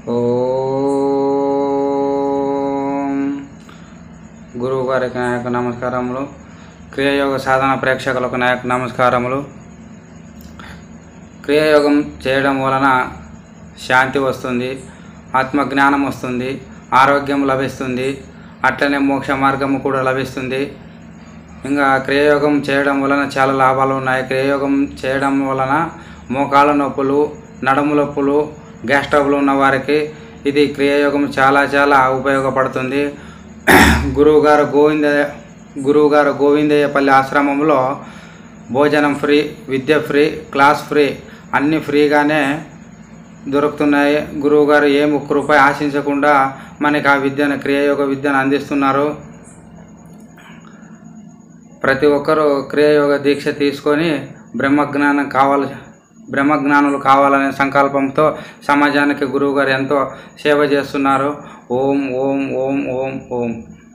ఓం గురువు గారికి నా యొక్క నమస్కారములు క్రియాయోగ సాధన ప్రేక్షకులకు నా యొక్క నమస్కారములు క్రియాయోగం చేయడం వలన శాంతి వస్తుంది ఆత్మజ్ఞానం వస్తుంది ఆరోగ్యం లభిస్తుంది అట్లనే మోక్ష మార్గము కూడా లభిస్తుంది ఇంకా క్రియాయోగం చేయడం వలన చాలా లాభాలు ఉన్నాయి క్రియాయోగం చేయడం వలన మోకాళ్ళ నొప్పులు నడుము నొప్పులు గ్యాస్ ట్రబుల్ ఉన్న వారికి ఇది క్రియాయోగం చాలా చాలా ఉపయోగపడుతుంది గురువుగారు గోవింద గురువుగారు గోవిందయ్యపల్లి ఆశ్రమంలో భోజనం ఫ్రీ విద్య ఫ్రీ క్లాస్ ఫ్రీ అన్నీ ఫ్రీగానే దొరుకుతున్నాయి గురువుగారు ఏం ఒక్క రూపాయి ఆశించకుండా మనకి ఆ విద్యను క్రియాయోగ విద్యను అందిస్తున్నారు ప్రతి ఒక్కరూ క్రియాయోగ దీక్ష తీసుకొని బ్రహ్మజ్ఞానం కావాలి బ్రహ్మజ్ఞానులు కావాలనే సంకల్పంతో సమాజానికి గురువుగారు ఎంతో సేవ చేస్తున్నారు ఓం ఓం ఓం ఓం ఓం